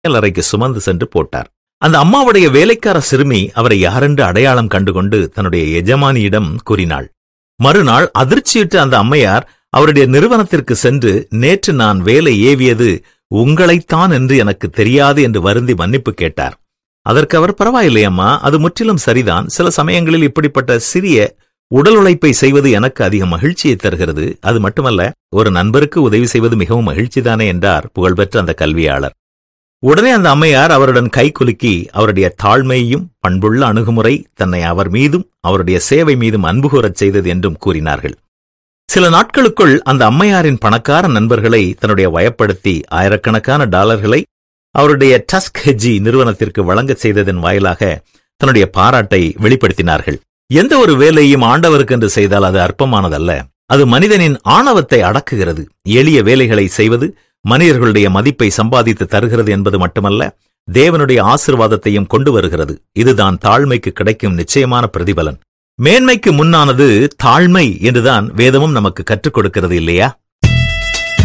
சமையலறைக்கு சுமந்து சென்று போட்டார் அந்த அம்மாவுடைய வேலைக்கார சிறுமி அவரை யாரென்று அடையாளம் கண்டுகொண்டு தன்னுடைய எஜமானியிடம் கூறினாள் மறுநாள் அதிர்ச்சியிட்டு அந்த அம்மையார் அவருடைய நிறுவனத்திற்கு சென்று நேற்று நான் வேலை ஏவியது உங்களைத்தான் என்று எனக்கு தெரியாது என்று வருந்தி மன்னிப்பு கேட்டார் அதற்கு அவர் பரவாயில்லை அம்மா அது முற்றிலும் சரிதான் சில சமயங்களில் இப்படிப்பட்ட சிறிய உடல் உழைப்பை செய்வது எனக்கு அதிக மகிழ்ச்சியை தருகிறது அது மட்டுமல்ல ஒரு நண்பருக்கு உதவி செய்வது மிகவும் மகிழ்ச்சிதானே என்றார் புகழ்பெற்ற அந்த கல்வியாளர் உடனே அந்த அம்மையார் அவருடன் கை குலுக்கி அவருடைய தாழ்மையும் பண்புள்ள அணுகுமுறை தன்னை அவர் மீதும் அவருடைய சேவை மீதும் அன்பு கூறச் செய்தது என்றும் கூறினார்கள் சில நாட்களுக்குள் அந்த அம்மையாரின் பணக்கார நண்பர்களை தன்னுடைய வயப்படுத்தி ஆயிரக்கணக்கான டாலர்களை அவருடைய டஸ்க் ஹெஜி நிறுவனத்திற்கு வழங்கச் செய்ததன் வாயிலாக தன்னுடைய பாராட்டை வெளிப்படுத்தினார்கள் எந்த ஒரு வேலையும் ஆண்டவருக்கு என்று செய்தால் அது அற்பமானதல்ல அது மனிதனின் ஆணவத்தை அடக்குகிறது எளிய வேலைகளை செய்வது மனிதர்களுடைய மதிப்பை சம்பாதித்து தருகிறது என்பது மட்டுமல்ல தேவனுடைய ஆசிர்வாதத்தையும் கொண்டு வருகிறது இதுதான் தாழ்மைக்கு கிடைக்கும் நிச்சயமான பிரதிபலன் மேன்மைக்கு முன்னானது தாழ்மை என்றுதான் வேதமும் நமக்கு கற்றுக் கொடுக்கிறது இல்லையா